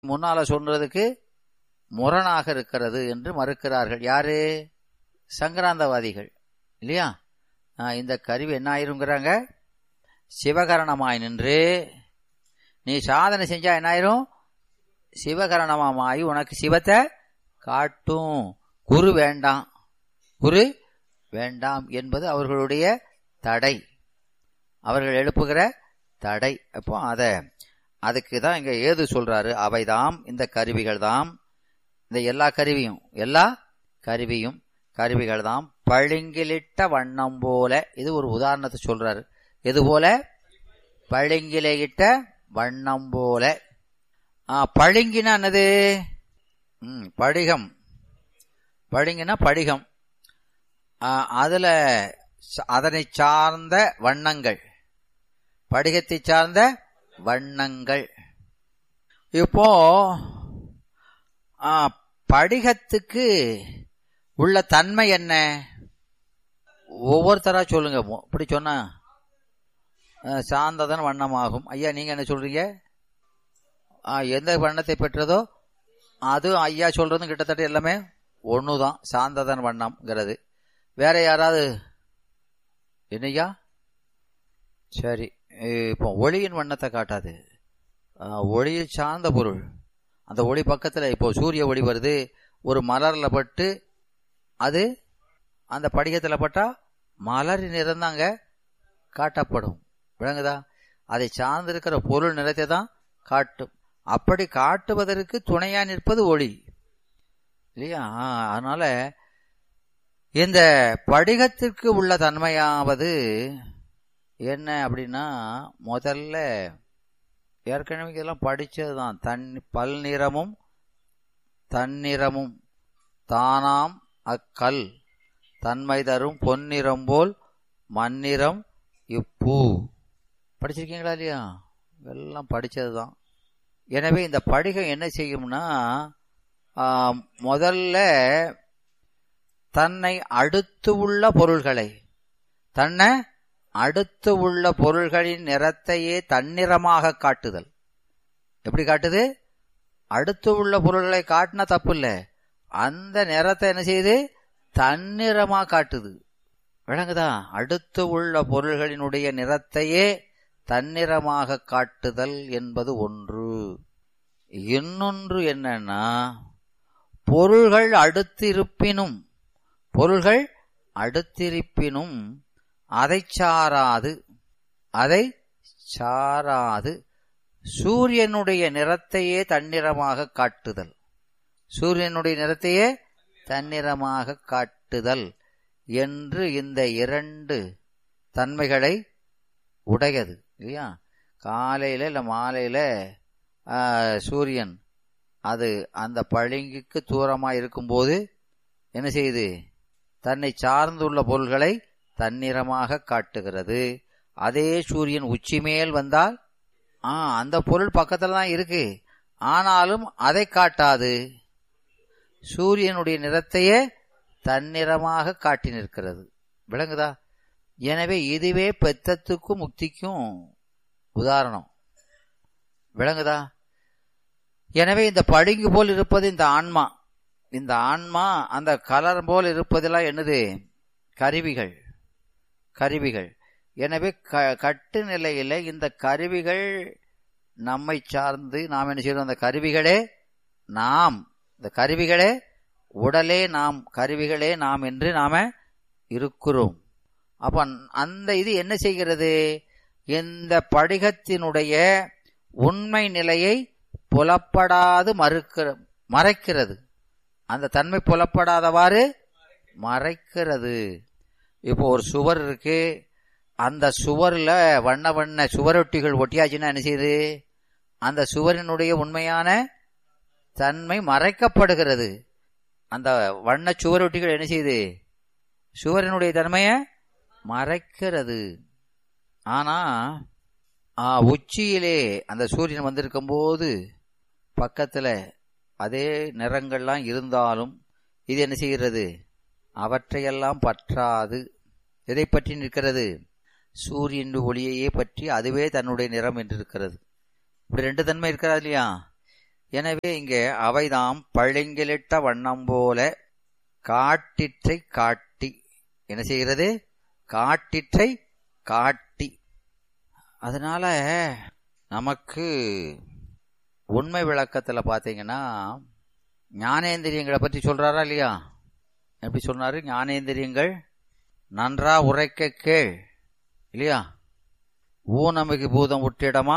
முன்னால சொல்றதுக்கு முரணாக இருக்கிறது என்று மறுக்கிறார்கள் யாரு சங்கராந்தவாதிகள் இல்லையா ஆஹ் இந்த கருவி என்ன ஆயிருங்கிறாங்க சிவகரணமாய் நின்று நீ சாதனை செஞ்சா என்ன ஆயிரும் சிவகரணமாய் உனக்கு சிவத்தை காட்டும் குரு வேண்டாம் குரு வேண்டாம் என்பது அவர்களுடைய தடை அவர்கள் எழுப்புகிற தடை அப்போ அத அதுக்கு தான் இங்க ஏது சொல்றாரு அவைதாம் இந்த கருவிகள் தாம் இந்த எல்லா கருவியும் எல்லா கருவியும் கருவிகள் தாம் பளிங்கிலிட்ட வண்ணம் போல இது ஒரு உதாரணத்தை சொல்றாரு எது போல பளிங்கிலிட்ட வண்ணம் போல ஆ, பளிங்கினா என்னது ம், படிகம் பளிங்குனா படிகம் ஆ, அதுல ச- அதனை சார்ந்த வண்ணங்கள் படிகத்தை சார்ந்த வண்ணங்கள் இப்போ ஆ, படிகத்துக்கு உள்ள தன்மை என்ன ஒவ்வொருத்தரா சொல்லுங்க மொ- இப்படி சொன்னா ஆ, சார்ந்ததன் வண்ணமாகும் ஐயா நீங்க என்ன சொல்றீங்க ஆ, எந்த வண்ணத்தை பெற்றதோ அது ஐயா சொல்றதும் கிட்டத்தட்ட எல்லாமே ஒண்ணுதான் சார்ந்ததன் வண்ணம்ங்கிறது வேற யாராவது என்னய்யா சரி இப்போ ஒளியின் வண்ணத்தை காட்டாது ஆ, ஒளியில் சார்ந்த பொருள் அந்த ஒளி பக்கத்துல இப்போ சூரிய ஒளி வருது ஒரு மலர்ல பட்டு அது அந்த படிகத்துல பட்டா மலரின் நிறம் தாங்க காட்டப்படும் விளங்குதா அதை சார்ந்திருக்கிற பொருள் நிறத்தை தான் காட்டும் அப்படி காட்டுவதற்கு துணையா நிற்பது ஒளி இல்லையா ஆ, அதனால இந்த படிகத்திற்கு உள்ள தன்மையாவது என்ன அப்படின்னா முதல்ல ஏற்கனவே இதெல்லாம் படிச்சதுதான் தன் பல்நிறமும் தன்னிறமும் தானாம் அக்கல் தன்மை தரும் பொன்னிறம் போல் மண்ணிறம் இப்பூ படிச்சிருக்கீங்களா இல்லையா எல்லாம் படிச்சதுதான் எனவே இந்த படிகம் என்ன செய்யும்னா ஆ, முதல்ல தன்னை அடுத்து உள்ள பொருள்களை தன்னை அடுத்து உள்ள பொருள்களின் நிறத்தையே தன்னிறமாக காட்டுதல் எப்படி காட்டுது அடுத்து உள்ள பொருள்களை காட்டினா தப்பு இல்ல அந்த நிறத்தை என்ன செய்யுது தன்னிறமா காட்டுது விளங்குதா அடுத்து உள்ள பொருள்களினுடைய நிறத்தையே தன்னிறமாக காட்டுதல் என்பது ஒன்று இன்னொன்று என்னன்னா பொருள்கள் அடுத்திருப்பினும் பொருள்கள் அடுத்திருப்பினும் அதை சாராது அதை சாராது சூரியனுடைய நிறத்தையே தன்னிறமாக காட்டுதல் சூரியனுடைய நிறத்தையே தன்னிறமாக காட்டுதல் என்று இந்த இரண்டு தன்மைகளை உடையது இல்லையா காலையில இல்ல மாலையில ஆ, சூரியன் அது அந்த பளிங்குக்கு தூரமா இருக்கும்போது என்ன செய்யுது தன்னை சார்ந்துள்ள பொருள்களை தன்னிறமாக காட்டுகிறது அதே சூரியன் உச்சி மேல் வந்தால் ஆ அந்த பொருள் பக்கத்துல தான் இருக்கு ஆனாலும் அதை காட்டாது சூரியனுடைய நிறத்தையே தன்னிறமாக காட்டி நிற்கிறது விளங்குதா எனவே இதுவே பெத்தத்துக்கும் முக்திக்கும் உதாரணம் விளங்குதா எனவே இந்த பளிங்கு போல் இருப்பது இந்த ஆன்மா இந்த ஆன்மா அந்த கலர் போல் இருப்பதெல்லாம் என்னது கருவிகள் கருவிகள் எனவே க- கட்டு நிலையில இந்த கருவிகள் நம்மை சார்ந்து நாம் என்ன செய்யறோம் அந்த கருவிகளே நாம் இந்த கருவிகளே உடலே நாம் கருவிகளே நாம் என்று நாம இருக்கிறோம் அப்ப அந்த இது என்ன செய்கிறது இந்த படிகத்தினுடைய உண்மை நிலையை புலப்படாது மறுக்கிற மறைக்கிறது அந்த தன்மை புலப்படாதவாறு மறைக்கிறது இப்போ ஒரு சுவர் இருக்கு அந்த சுவர்ல வண்ண வண்ண சுவரொட்டிகள் ஒட்டியாச்சுன்னா என்ன செய்யுது அந்த சுவரினுடைய உண்மையான தன்மை மறைக்கப்படுகிறது அந்த வண்ண சுவரொட்டிகள் என்ன செய்யுது சுவரினுடைய தன்மையை மறைக்கிறது ஆனா ஆ, உச்சியிலே அந்த சூரியன் வந்திருக்கும் போது பக்கத்துல அதே நிறங்கள்லாம் இருந்தாலும் இது என்ன செய்கிறது அவற்றையெல்லாம் பற்றாது எதை பற்றி நிற்கிறது சூரியன் ஒளியையே பற்றி அதுவே தன்னுடைய நிறம் என்று இருக்கிறது இப்படி ரெண்டு தன்மை இருக்கிறதா இல்லையா எனவே இங்கே அவைதாம் பளிங்கிலிட்ட வண்ணம் போல காட்டிற்றை காட்டி என்ன செய்கிறது காட்டிற்றை காட்டி அதனால நமக்கு உண்மை விளக்கத்துல பாத்தீங்கன்னா ஞானேந்திரியங்களை பற்றி சொல்றாரா இல்லையா எப்படி சொன்னாரு ஞானேந்திரியங்கள் நன்றா உரைக்க கேள் இல்லையா ஊனமிகு பூதம் உற்றிடமா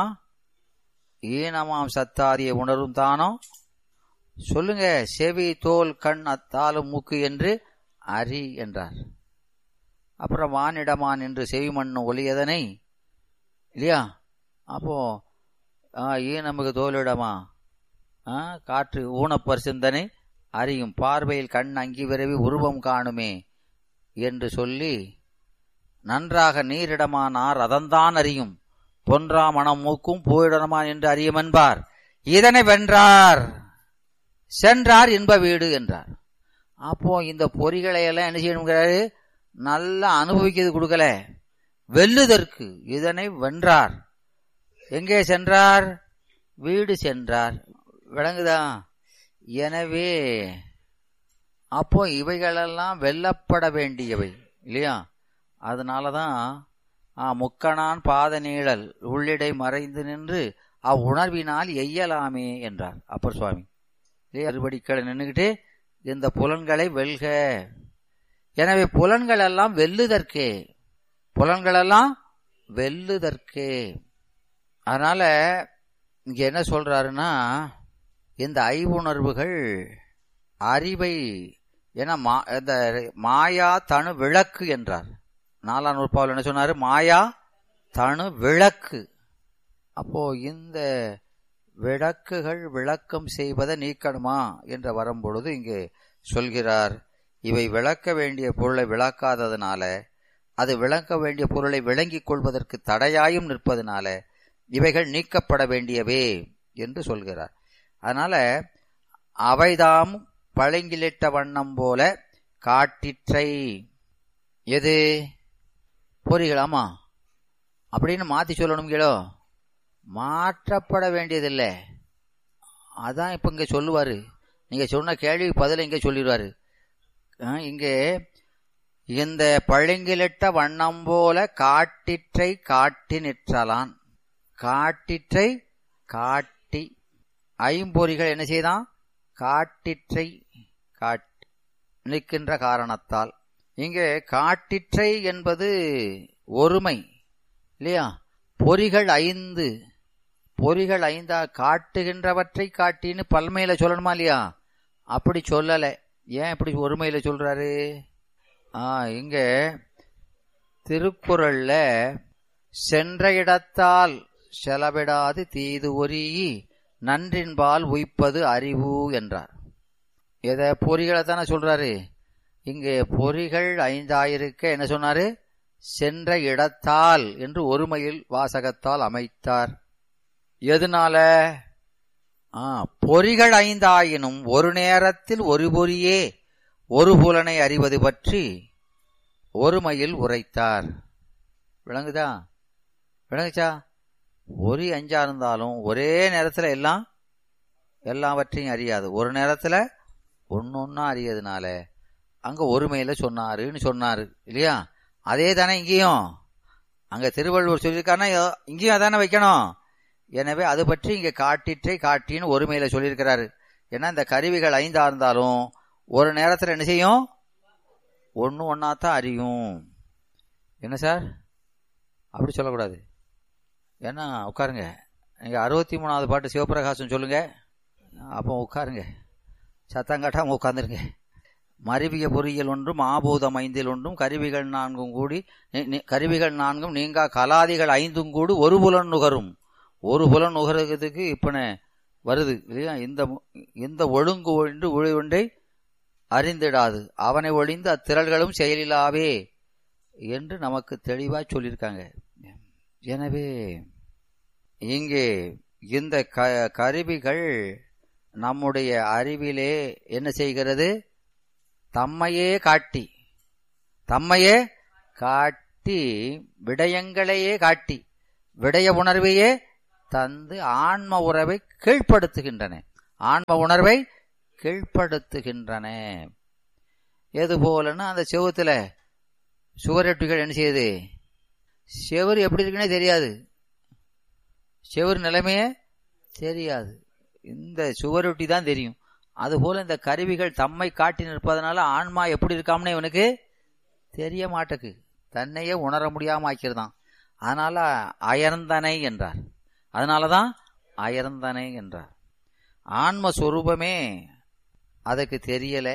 ஈனமாம் சத்தாரிய உணரும் தானோ சொல்லுங்க செவி தோல் கண் அத்தாலும் மூக்கு என்று அறி என்றார் அப்புறம் வானிடமான் என்று செவிமண்ணு ஒளியதனை இல்லையா அப்போ ஆ, ஈனமிகு தோலிடமா ஆ, காற்று ஊனப்பர் சிந்தனை அறியும் பார்வையில் கண் அங்கி விரவி உருவம் காணுமே என்று சொல்லி நன்றாக நீரிடமானார் அதன்தான் அறியும் பொன்றா மனம் மூக்கும் பூயிடமான் என்று அறியும் என்பார் இதனை வென்றார் சென்றார் இன்ப வீடு என்றார் அப்போ இந்த பொறிகளை எல்லாம் என்ன செய்யணுங்கிறாரு நல்லா அனுபவிக்கிறது கொடுக்கல வெல்லுதற்கு இதனை வென்றார் எங்கே சென்றார் வீடு சென்றார் விளங்குதா எனவே அப்போ இவைகளெல்லாம் வெல்லப்பட வேண்டியவை இல்லையா அதனாலதான் ஆ, முக்கணான் பாத நீழல் உள்ளிடை மறைந்து நின்று அவ்வுணர்வினால் எய்யலாமே என்றார் அப்பர் சுவாமி இல்லையா அறுபடிக்களை நின்றுகிட்டு இந்த புலன்களை வெல்க எனவே புலன்கள் எல்லாம் வெல்லுதற்கே புலன்கள் எல்லாம் வெல்லுதற்கே அதனால இங்க என்ன சொல்றாருன்னா இந்த ஐவுணர்வுகள் அறிவை என மா இந்த மாயா தனு விளக்கு என்றார் நாலாம் நூற்பாவில் என்ன சொன்னாரு மாயா தனு விளக்கு அப்போ இந்த விளக்குகள் விளக்கம் செய்வதை நீக்கணுமா என்று வரும்பொழுது இங்கே சொல்கிறார் இவை விளக்க வேண்டிய பொருளை விளக்காததுனால அது விளக்க வேண்டிய பொருளை விளங்கிக் கொள்வதற்கு தடையாயும் நிற்பதனால இவைகள் நீக்கப்பட வேண்டியவே என்று சொல்கிறார் அதனால அவைதாம் பழங்கிலிட்ட வண்ணம் போல காட்டிற்றை எது பொறிகள் ஆமா அப்படின்னு மாத்தி சொல்லணுங்களோ மாற்றப்பட வேண்டியதில்லை அதான் இப்ப இங்க சொல்லுவாரு நீங்க சொன்ன கேள்வி பதில இங்க சொல்லிடுவாரு அஹ், இங்கே இந்த பழுங்கிலிட்ட வண்ணம் போல காட்டிற்றை காட்டி நிற்றலான் காட்டிற்றை காட்டி ஐம்பொறிகள் என்ன செய்தான் காட்டிற்றை காட்டி நிற்கின்ற காரணத்தால் இங்கே காட்டிற்றை என்பது ஒருமை இல்லையா பொறிகள் ஐந்து பொறிகள் ஐந்தா காட்டுகின்றவற்றை காட்டின்னு பல்மையில சொல்லணுமா இல்லையா அப்படி சொல்லல ஏன் இப்படி ஒருமையில சொல்றாரு ஆ இங்க திருக்குறள்ல சென்ற இடத்தால் செலவிடாது தீது ஒரி நன்றின்பால் உய்ப்பது அறிவு என்றார் எதை பொறிகளை தானே சொல்றாரு இங்கே பொறிகள் ஐந்தாயிருக்க என்ன சொன்னாரு சென்ற இடத்தால் என்று ஒருமையில் வாசகத்தால் அமைத்தார் எதனால ஆ, பொறிகள் ஐந்தாயினும் ஒரு நேரத்தில் ஒரு பொறியே ஒரு புலனை அறிவது பற்றி ஒருமையில் உரைத்தார் விளங்குதா விளங்குச்சா ஒரு அஞ்சா இருந்தாலும் ஒரே நேரத்துல எல்லாம் எல்லாவற்றையும் அறியாது ஒரு நேரத்துல ஒன்னொன்னா அறியதுனால அங்க ஒருமையில சொன்னாருன்னு சொன்னாரு இல்லையா அதே தானே இங்கேயும் அங்க திருவள்ளுவர் சொல்லியிருக்காருன்னா யோ- இங்கேயும் அதானே வைக்கணும் எனவே அது பற்றி இங்க காட்டிற்றை காட்டின்னு ஒருமையில சொல்லியிருக்கிறாரு ஏன்னா இந்த கருவிகள் ஐந்தா இருந்தாலும் ஒரு நேரத்துல என்ன செய்யும் ஒன்னு ஒன்னாத்தான் அறியும் என்ன சார் அப்படி சொல்லக்கூடாது ஏன்னா உட்காருங்க நீங்க அறுபத்தி மூணாவது பாட்டு சிவபிரகாசம் சொல்லுங்க அப்போ உட்காருங்க சத்தம் காட்டாம உட்காந்துருங்க மருவிய பொறியியல் ஒன்றும் ஆபூதம் ஐந்தில் ஒன்றும் கருவிகள் நான்கும் கூடி நி- நி- கருவிகள் நான்கும் நீங்கா கலாதிகள் ஐந்தும் கூடி ஒரு புலன் நுகரும் ஒரு புலன் நுகருறதுக்கு இப்ப வருது இல்லையா இந்த மு- இந்த ஒழுங்கு ஒன்று ஒளி ஒன்றை அறிந்திடாது அவனை ஒழிந்து அத்திரள்களும் செயலிலாவே என்று நமக்கு தெளிவா சொல்லியிருக்காங்க எனவே இங்கே இந்த க கருவிகள் நம்முடைய அறிவிலே என்ன செய்கிறது தம்மையே காட்டி தம்மையே காட்டி விடயங்களையே காட்டி விடய உணர்வையே தந்து ஆன்ம உறவை கீழ்ப்படுத்துகின்றன ஆன்ம உணர்வை கீழ்ப்படுத்துகின்றன எது போலன்னா அந்த செவுத்துல சுவரொட்டிகள் என்ன செய்யுது செவரு எப்படி இருக்குன்னே தெரியாது செவரு நிலைமையே தெரியாது இந்த சுவரொட்டி தான் தெரியும் அதுபோல இந்த கருவிகள் தம்மை காட்டி நிற்பதனால ஆன்மா எப்படி இருக்காம்னு இவனுக்கு தெரிய மாட்டேக்கு தன்னையே உணர முடியாம ஆக்கிறதான் அதனால அயர்ந்தனை என்றார் அதனாலதான் அயர்ந்தனை என்றார் ஆன்ம சொரூபமே அதுக்கு தெரியல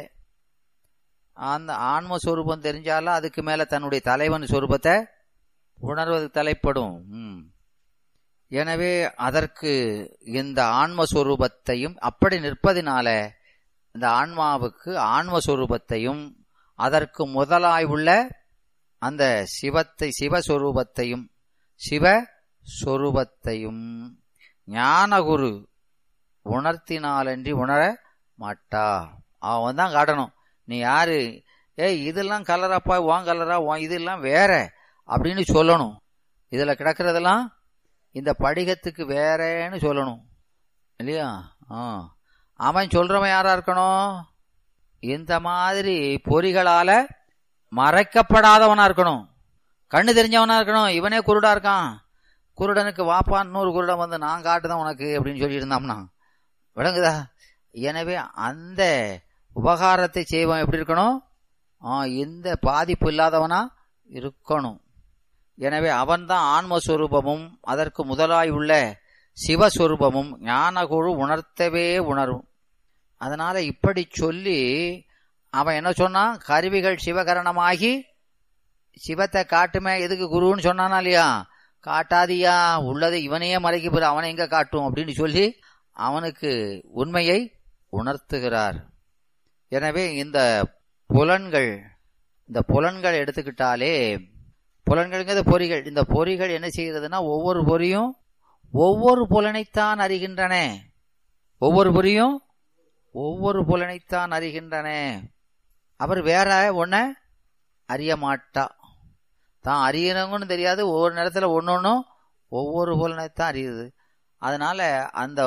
அந்த ஆன்ம சொரூபம் தெரிஞ்சாலும் அதுக்கு மேல தன்னுடைய தலைவன் சொரூபத்தை உணர்வது தலைப்படும் ம். எனவே அதற்கு இந்த ஆன்மஸ்வரூபத்தையும் அப்படி நிற்பதினால இந்த ஆன்மாவுக்கு ஆன்மஸ்வரூபத்தையும் அதற்கு முதலாய் உள்ள அந்த சிவத்தை சிவஸ்வரூபத்தையும் சிவ சொரூபத்தையும் ஞானகுரு உணர்த்தினாலன்றி உணர மாட்டா அவன் தான் காட்டணும் நீ யாரு ஏய் இதெல்லாம் கலராப்பா உன் கலரா உன் இதெல்லாம் வேற அப்படின்னு சொல்லணும் இதுல கிடக்கிறதெல்லாம் இந்த படிகத்துக்கு வேறேன்னு சொல்லணும் இல்லையா ஆ அவன் சொல்றவன் யாரா இருக்கணும் இந்த மாதிரி பொறிகளால மறைக்கப்படாதவனா இருக்கணும் கண்ணு தெரிஞ்சவனா இருக்கணும் இவனே குருடா இருக்கான் குருடனுக்கு வாப்பா இன்னொரு குருடன் வந்து நான் காட்டுதான் உனக்கு அப்படின்னு சொல்லி இருந்தாம்னா விளங்குதா எனவே அந்த உபகாரத்தை செய்வன் எப்படி இருக்கணும் ஆ, எந்த பாதிப்பு இல்லாதவனா இருக்கணும் எனவே அவன்தான் ஆன்மஸ்வரூபமும் அதற்கு முதலாய் உள்ள சிவஸ்வரூபமும் ஞானகுழு உணர்த்தவே உணரும் அதனால இப்படி சொல்லி அவன் என்ன சொன்னான் கருவிகள் சிவகரணமாகி சிவத்தை காட்டுமே எதுக்கு குருன்னு சொன்னானா இல்லையா காட்டாதியா உள்ளதை இவனையே மறைக்க போற அவனை எங்க காட்டும் அப்படின்னு சொல்லி அவனுக்கு உண்மையை உணர்த்துகிறார் எனவே இந்த புலன்கள் இந்த புலன்கள் எடுத்துக்கிட்டாலே புலன்கள்ங்கிறது பொறிகள் இந்த பொறிகள் என்ன செய்கிறதுனா ஒவ்வொரு பொறியும் ஒவ்வொரு புலனைத்தான் அறிகின்றன ஒவ்வொரு பொறியும் ஒவ்வொரு புலனைத்தான் அறிகின்றன அவர் வேற ஒன்ன அறிய மாட்டா தான் அறியறவங்கன்னு தெரியாது ஒவ்வொரு நேரத்துல ஒன்னொன்னும் ஒவ்வொரு புலனைத்தான் அறியுது அதனால அந்த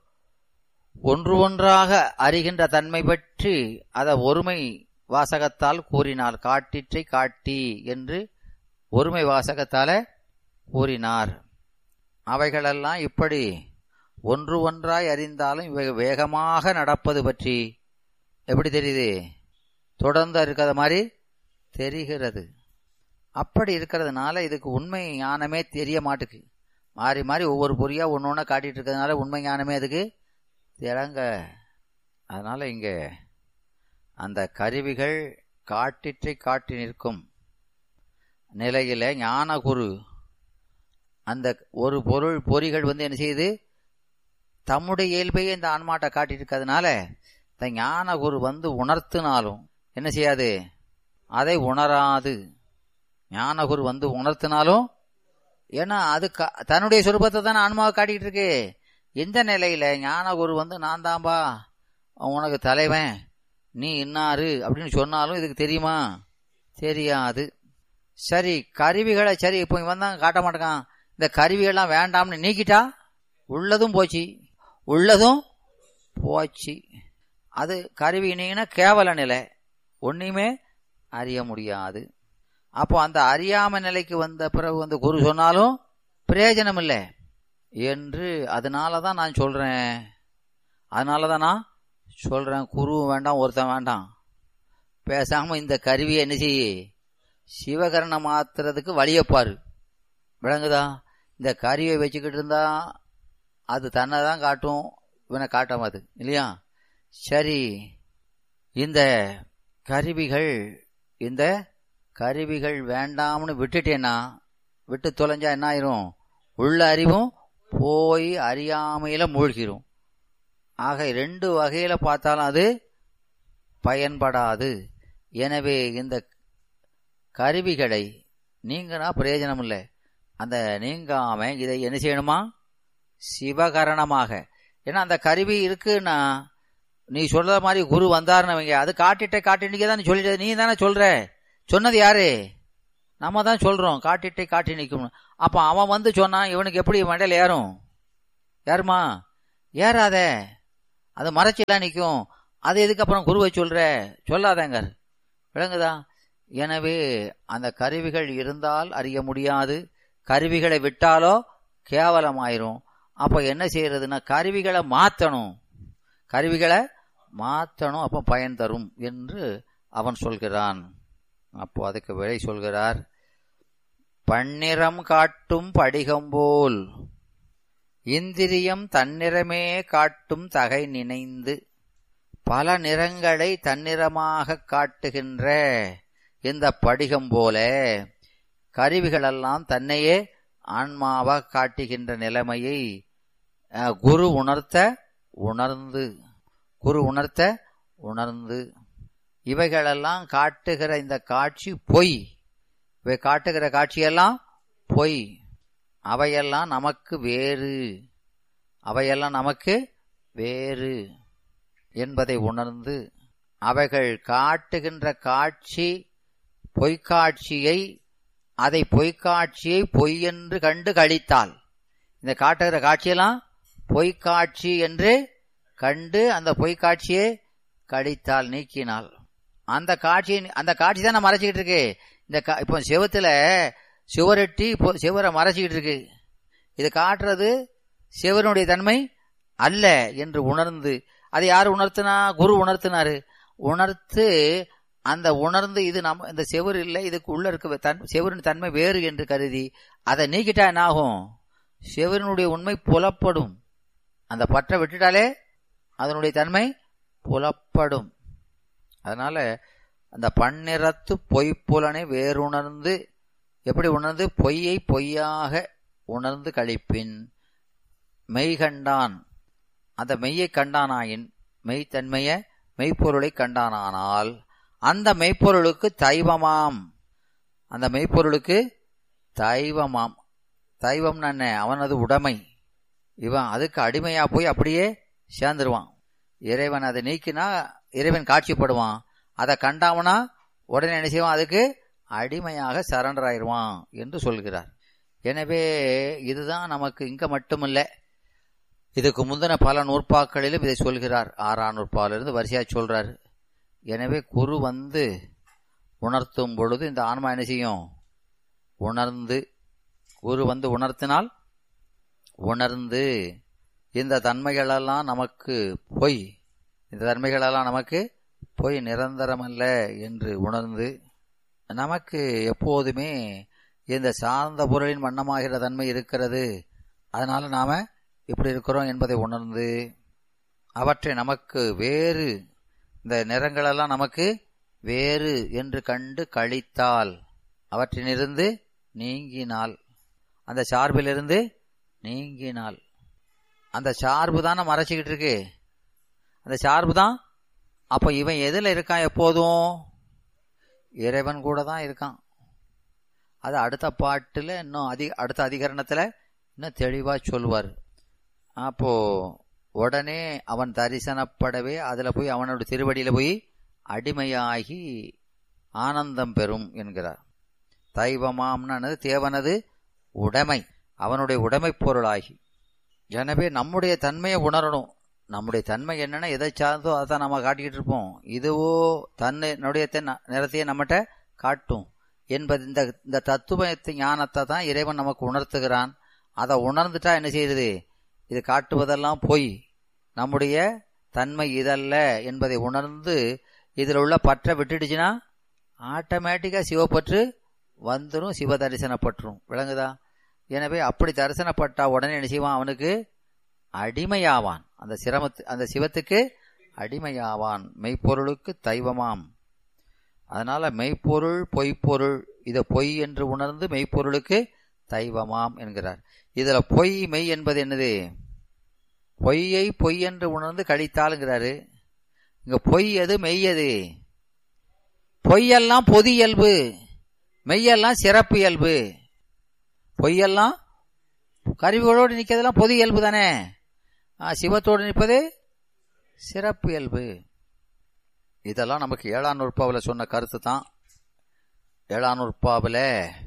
ஒன்று ஒன்றாக அறிகின்ற தன்மை பற்றி அதை ஒருமை வாசகத்தால் கூறினார் காட்டிற்றை காட்டி என்று ஒருமை வாசகத்தால கூறினார் அவைகளெல்லாம் இப்படி ஒன்று ஒன்றாய் அறிந்தாலும் இவை வேகமாக நடப்பது பற்றி எப்படி தெரியுது தொடர்ந்து இருக்கிற மாதிரி தெரிகிறது அப்படி இருக்கிறதுனால இதுக்கு உண்மை ஞானமே தெரிய மாட்டுக்கு மாறி மாறி ஒவ்வொரு பொறியா ஒன்று ஒன்றா காட்டிட்டு இருக்கிறதுனால உண்மை ஞானமே அதுக்கு திறங்க அதனால இங்க அந்த கருவிகள் காட்டிற்றை காட்டி நிற்கும் நிலையில ஞானகுரு அந்த ஒரு பொருள் பொறிகள் வந்து என்ன செய்யுது தம்முடைய இயல்பையே இந்த ஆன்மாட்டை காட்டிட்டு இருக்கிறதுனால இந்த ஞானகுரு வந்து உணர்த்தினாலும் என்ன செய்யாது அதை உணராது ஞானகுரு வந்து உணர்த்தினாலும் ஏன்னா அது க- தன்னுடைய சொரூபத்தை தானே ஆன்மாவை காட்டிட்டு இருக்கு எந்த நிலையில ஞானகுரு வந்து நான் தான்பா உனக்கு தலைவன் நீ இன்னாரு அப்படின்னு சொன்னாலும் இதுக்கு தெரியுமா தெரியாது சரி கருவிகளை சரி இப்போ இவன் தான் காட்ட மாட்டேங்கான் இந்த கருவிகள்லாம் வேண்டாம்னு நீக்கிட்டா உள்ளதும் போச்சு உள்ளதும் போச்சு அது கருவி நீங்கன்னா கேவல நிலை ஒன்றையுமே அறிய முடியாது அப்போ அந்த அறியாம நிலைக்கு வந்த பிறகு வந்து குரு சொன்னாலும் பிரயோஜனம் இல்லை என்று அதனால தான் நான் சொல்றேன் அதனால தான் நான் சொல்றேன் குரு வேண்டாம் ஒருத்தன் வேண்டாம் பேசாம இந்த கருவியை என்ன செய்ய சிவகரணம் மாத்துறதுக்கு வழியப்பாரு விளங்குதா இந்த கருவியை வச்சுக்கிட்டு இருந்தா அது தன்னை தான் காட்டும் இவனை காட்டாமது இல்லையா சரி இந்த கருவிகள் இந்த கருவிகள் வேண்டாம்னு விட்டுட்டேன்னா விட்டு தொலைஞ்சா என்ன ஆயிரும் உள்ள அறிவும் போய் அறியாமையில மூழ்கிரும் ஆக ரெண்டு வகையில பார்த்தாலும் அது பயன்படாது எனவே இந்த கருவிகளை நீங்கனா பிரயோஜனம் இல்லை அந்த நீங்காம இதை என்ன செய்யணுமா சிவகரணமாக ஏன்னா அந்த கருவி இருக்குன்னா நீ சொல்ற மாதிரி குரு வந்தாருன்னு வைங்க அது காட்டிட்ட காட்டினிக்க தான் சொல்லிட்டு நீ தானே சொல்ற சொன்னது யாரு நம்ம தான் சொல்றோம் காட்டிட்டை காட்டி நிற்கும் அப்ப அவன் வந்து சொன்னான் இவனுக்கு எப்படி மண்டையில் ஏறும் ஏறுமா ஏறாதே அது மறைச்சிலாம் நிற்கும் அது எதுக்கு அப்புறம் குருவை சொல்ற சொல்லாதங்க விளங்குதா எனவே அந்த கருவிகள் இருந்தால் அறிய முடியாது கருவிகளை விட்டாலோ கேவலமாயிரும் அப்ப என்ன செய்யறதுன்னா கருவிகளை மாத்தணும் கருவிகளை மாத்தணும் அப்ப பயன் தரும் என்று அவன் சொல்கிறான் அப்போ அதுக்கு விடை சொல்கிறார் பன்னிறம் காட்டும் படிகம் போல் இந்திரியம் தன்னிறமே காட்டும் தகை நினைந்து பல நிறங்களை தன்னிறமாக காட்டுகின்ற இந்த படிகம் போல கருவிகளெல்லாம் தன்னையே ஆன்மாவாக காட்டுகின்ற நிலைமையை அஹ், குரு உணர்த்த உணர்ந்து குரு உணர்த்த உணர்ந்து இவைகளெல்லாம் காட்டுகிற இந்த காட்சி பொய் இவை காட்டுகிற காட்சியெல்லாம் பொய் அவையெல்லாம் நமக்கு வேறு அவையெல்லாம் நமக்கு வேறு என்பதை உணர்ந்து அவைகள் காட்டுகின்ற காட்சி பொய்க்காட்சியை அதை பொய்க்காட்சியை பொய் என்று கண்டு கழித்தால் இந்த காட்டுகிற காட்சியெல்லாம் பொய்க்காட்சி என்று கண்டு அந்த பொய்க்காட்சியை கழித்தால் நீக்கினாள் அந்த காட்சி அந்த காட்சி தான் நான் மறைச்சிக்கிட்டு இருக்கு இந்த கா- இப்போ செவத்துல சுவரெட்டி இப்போ சிவரை மறைச்சிக்கிட்டு இருக்கு இது காட்டுறது சிவனுடைய தன்மை அல்ல என்று உணர்ந்து அதை யார் உணர்த்தினா குரு உணர்த்தினாரு உணர்த்து அந்த உணர்ந்து இது நம்ம இந்த செவர் இல்லை இதுக்கு உள்ள இருக்க தன் செவரின் தன்மை வேறு என்று கருதி அதை நீக்கிட்டா என்ன ஆகும் செவரினுடைய உண்மை புலப்படும் அந்த பற்றை விட்டுட்டாலே அதனுடைய தன்மை புலப்படும் அதனால அந்த பன்னிறத்து பொய்ப்புலனை வேறுணர்ந்து எப்படி உணர்ந்து பொய்யை பொய்யாக உணர்ந்து கழிப்பின் மெய் கண்டான் அந்த மெய்யை கண்டானாயின் மெய்த்தன்மைய மெய்ப்பொருளை கண்டானானால் அந்த மெய்ப்பொருளுக்கு தைவமாம் அந்த மெய்ப்பொருளுக்கு தைவமாம் தைவம்னு என்ன அவனது உடைமை இவன் அதுக்கு அடிமையா போய் அப்படியே சேர்ந்துருவான் இறைவன் அதை நீக்கினா இறைவன் காட்சிப்படுவான் அதை கண்டாமனா உடனே என்ன செய்வான் அதுக்கு அடிமையாக சரண்டர் ஆயிடுவான் என்று சொல்கிறார் எனவே இதுதான் நமக்கு இங்க மட்டுமில்ல இதுக்கு முந்தின பல நூற்பாக்களிலும் இதை சொல்கிறார் ஆறாம் நூற்பாலிருந்து வரிசையா சொல்றாரு எனவே குரு வந்து உணர்த்தும் பொழுது இந்த ஆன்மா என்ன செய்யும் உணர்ந்து குரு வந்து உணர்த்தினால் உணர்ந்து இந்த தன்மைகளெல்லாம் நமக்கு பொய் இந்த தன்மைகளெல்லாம் நமக்கு பொய் நிரந்தரமல்ல என்று உணர்ந்து நமக்கு எப்போதுமே இந்த சார்ந்த பொருளின் வண்ணமாகிற தன்மை இருக்கிறது அதனால நாம இப்படி இருக்கிறோம் என்பதை உணர்ந்து அவற்றை நமக்கு வேறு இந்த நிறங்களெல்லாம் நமக்கு வேறு என்று கண்டு கழித்தால் அவற்றினிருந்து நீங்கினால் அந்த சார்பிலிருந்து நீங்கினால் அந்த சார்பு தானே மறைச்சிக்கிட்டு இருக்கு அந்த சார்பு தான் அப்ப இவன் எதுல இருக்கான் எப்போதும் இறைவன் கூட தான் இருக்கான் அது அடுத்த பாட்டுல இன்னும் அதிக அடுத்த அதிகரணத்துல இன்னும் தெளிவா சொல்லுவார் அப்போ உடனே அவன் தரிசனப்படவே அதுல போய் அவனோட திருவடியில போய் அடிமையாகி ஆனந்தம் பெறும் என்கிறார் தைவமாம்னது தேவனது உடைமை அவனுடைய உடைமை பொருளாகி எனவே நம்முடைய தன்மையை உணரணும் நம்முடைய தன்மை என்னன்னா எதை சார்ந்தோ அதை நம்ம காட்டிக்கிட்டு இருப்போம் இதுவோ தன்னுடைய தென்- நிறத்தையே நம்மகிட்ட காட்டும் என்பது இந்த இந்த தத்துவத்தை ஞானத்தை தான் இறைவன் நமக்கு உணர்த்துகிறான் அதை உணர்ந்துட்டா என்ன செய்யுது இது காட்டுவதெல்லாம் பொய் நம்முடைய தன்மை இதல்ல என்பதை உணர்ந்து இதில் உள்ள பற்றை விட்டுடுச்சுன்னா ஆட்டோமேட்டிக்கா சிவப்பற்று வந்துடும் சிவ தரிசனப்பற்றும் விளங்குதா எனவே அப்படி தரிசனப்பட்டா உடனே என்ன செய்வான் அவனுக்கு அடிமையாவான் அந்த சிரமத்து அந்த சிவத்துக்கு அடிமையாவான் மெய்ப்பொருளுக்கு தெய்வமாம் அதனால மெய்ப்பொருள் பொய்ப்பொருள் இதை பொய் என்று உணர்ந்து மெய்ப்பொருளுக்கு தெய்வமாம் என்கிறார் இதுல பொய் மெய் என்பது என்னது பொய்யை பொய் என்று உணர்ந்து கழித்தாளுங்கிறாரு இங்க பொய் எது மெய் எது பொய்யெல்லாம் பொது இயல்பு மெய்யெல்லாம் சிறப்பு இயல்பு பொய்யெல்லாம் கருவிகளோடு நிற்கிறதெல்லாம் பொது இயல்பு தானே ஆ, சிவத்தோடு நிற்பது சிறப்பு இயல்பு இதெல்லாம் நமக்கு ஏழாம் நூற்பாவில் சொன்ன கருத்து தான் ஏழாம் நூற்பாவில்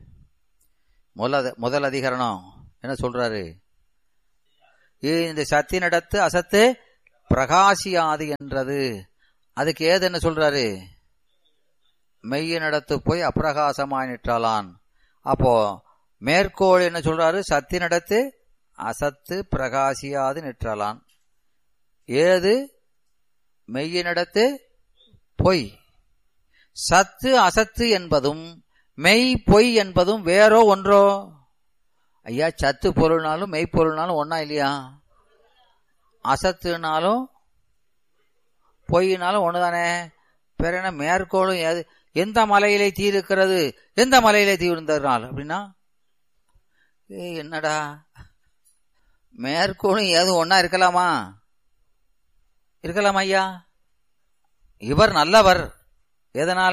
முதல் முதல் அதிகரணம் என்ன சொல்றாரு இந்த சத்தினிடத்து அசத்து பிரகாசியாது என்றது அதுக்கு ஏது என்ன சொல்றாரு மெய்யினிடத்து போய் அப்பிரகாசமாய் நிற்றாளான் அப்போ மேற்கோள் என்ன சொல்றாரு சத்தினிடத்து அசத்து பிரகாசியாது நிற்றாளான் ஏது மெய்யினிடத்து பொய் சத்து அசத்து என்பதும் மெய் பொய் என்பதும் வேறோ ஒன்றோ ஐயா சத்து பொருள்னாலும் மெய் பொருள்னாலும் ஒன்னா இல்லையா அசத்துனாலும் பொய்னாலும் ஒண்ணுதானே வேற என்ன மேற்கோளும் எது எந்த மலையிலே தீ இருக்கிறது எந்த மலையிலே தீ இருந்ததுனால் அப்படின்னா ஏய் என்னடா மேற்கோளும் ஏதும் ஒன்னா இருக்கலாமா இருக்கலாம் ஐயா இவர் நல்லவர் எதனால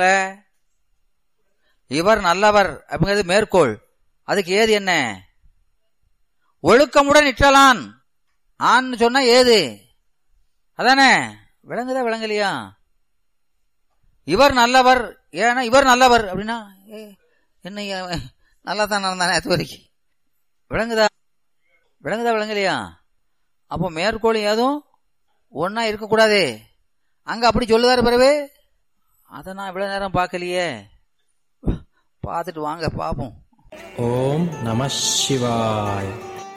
இவர் நல்லவர் அப்படிங்கிறது மேற்கோள் அதுக்கு ஏது என்ன ஒழுக்கமுடன் நிற்றலான் ஆன்னு சொன்னா ஏது அதானே விளங்குதா விளங்கலையா இவர் நல்லவர் ஏன்னா இவர் நல்லவர் அப்படின்னா ஏ, என்ன இவன் நல்லா தான் நடந்தானே அது வரைக்கும் விளங்குதா விளங்குதா விளங்கலையா அப்போ மேற்கோள் ஏதும் ஒன்னா இருக்கக்கூடாதே அங்க அப்படி சொல்லுதாரு பிறகு அதை நான் இவ்வளவு நேரம் பார்க்கலையே பார்த்துட்டு வாங்க பார்ப்போம் ஓம் நம சிவாய்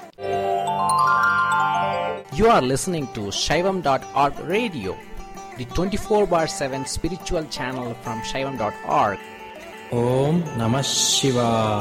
You are listening to Shaivam.org radio, the 24 bar 7 spiritual channel from Shaivam.org. Om Namah Shivaya.